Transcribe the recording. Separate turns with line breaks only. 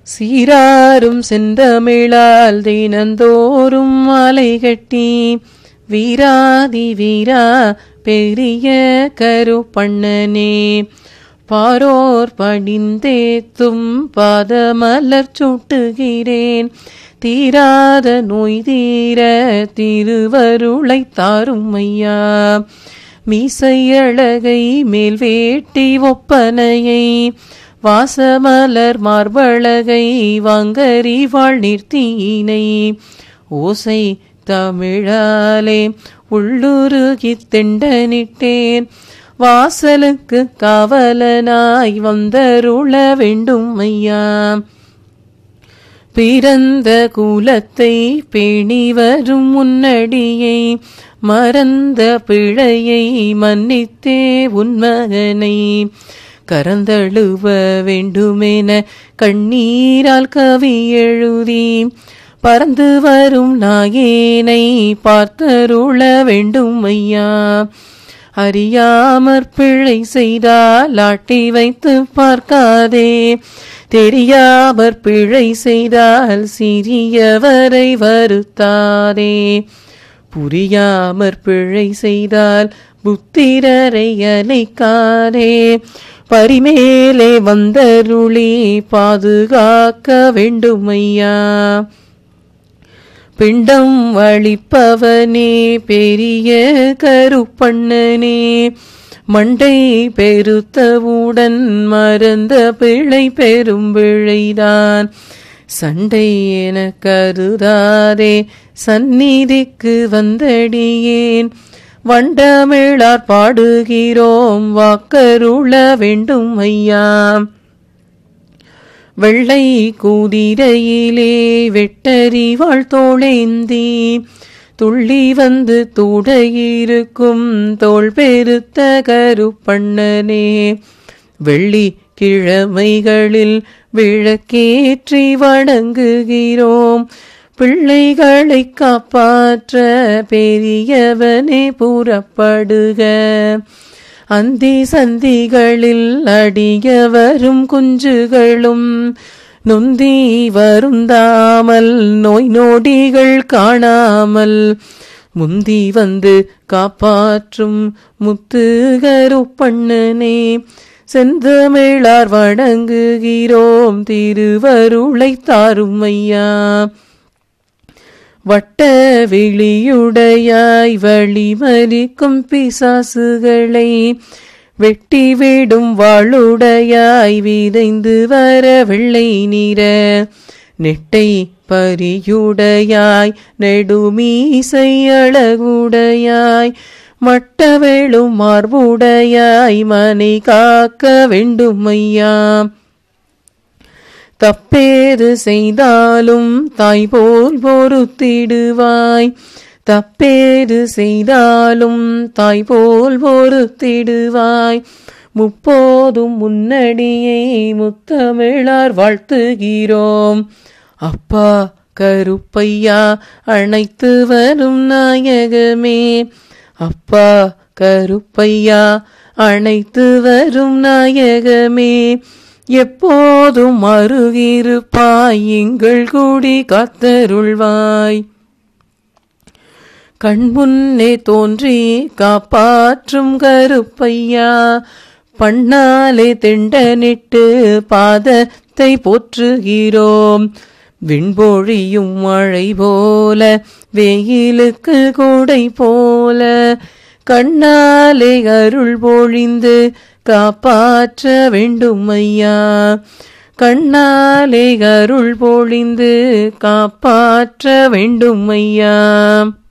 சீராரும் செந்தமிழால் தினந்தோறும் மாலை கட்டி வீராதி வீரா பெரிய கருப்பண்ணனே பாரோர் பணிந்தேத்தும் பாதமலர் சூட்டுகிறேன் தீராத நோய் தீர திருவருளை தாரும் ஐயா மீசையழகை மேல் வேட்டி ஒப்பனையை வாசமலர் மார்பழகை வாங்கரி வாழ் நிறுத்தினை ஓசை தமிழாலே உள்ளுருகித் திண்டனிட்டேன் வாசலுக்கு காவலனாய் வந்தருள வேண்டும் ஐயா பிறந்த குலத்தை பேணி வரும் முன்னடியை மறந்த பிழையை மன்னித்தே உன்மகனை கரந்தழுவ வேண்டுமென கண்ணீரால் கவி எழுதி பறந்து வரும் நாயேனை பார்த்தருள வேண்டும் ஐயா அறியாமற் பிழை செய்தால் ஆட்டி வைத்து பார்க்காதே தெரியாமற் பிழை செய்தால் சிறியவரை வருத்தாதே புரியாமற் பிழை செய்தால் புத்திரரை அலைக்காதே பரிமேலே வந்தருளி பாதுகாக்க வேண்டும் ஐயா பிண்டம் வழிப்பவனே பெரிய கருப்பண்ணனே மண்டை பெருத்தவுடன் மறந்த பிழை பெரும் பிழைதான் சண்டை என கருதாதே சந்நிதிக்கு வந்தடியேன் வண்டமிழார் பாடுகிறோம் வாக்கருள வேண்டும் ஐயா வெள்ளை குதிரையிலே வெட்டரி வாழ்த்தோளேந்தி துள்ளி வந்து தூடையிருக்கும் தோள் பெருத்த கருப்பண்ணனே வெள்ளி கிழமைகளில் விளக்கேற்றி வணங்குகிறோம் பிள்ளைகளை காப்பாற்ற பெரியவனே புறப்படுக அந்தி சந்திகளில் அடிய வரும் குஞ்சுகளும் நொந்தி வருந்தாமல் நோய் நொடிகள் காணாமல் முந்தி வந்து காப்பாற்றும் முத்துகருப்பண்ணனே செந்தமிழார் வணங்குகிறோம் திருவருளை தாரும் ஐயா வட்ட விழியுடையாய் வழிமறிக்கும் பிசாசுகளை வெட்டி விடும் வாளுடையாய் விதைந்து வர வெள்ளை நிற நெட்டை பரியுடையாய் நெடுமீசை அழகுடையாய் மட்டவேளும் மார்புடையாய் மனை காக்க வேண்டும் ஐயா தப்பேது செய்தாலும் தாய் போல் பொறுத்திடுவாய் தப்பேது செய்தாலும் தாய் போல் பொறுத்திடுவாய் முப்போதும் முன்னடியை முத்தமிழார் வாழ்த்துகிறோம் அப்பா கருப்பையா அணைத்து வரும் நாயகமே அப்பா கருப்பையா அணைத்து வரும் நாயகமே எப்போதும் அருகிருப்பாய் எங்கள் கூடி காத்தருள்வாய் கண்முன்னே தோன்றி காப்பாற்றும் கருப்பையா பண்ணாலே திண்டனிட்டு பாதத்தை போற்றுகிறோம் விண்பொழியும் மழை போல வெயிலுக்கு கூடை போல கண்ணாலே அருள் பொழிந்து காப்பாற்ற வேண்டும் ஐயா கண்ணாலே அருள் பொழிந்து காப்பாற்ற வேண்டும் ஐயா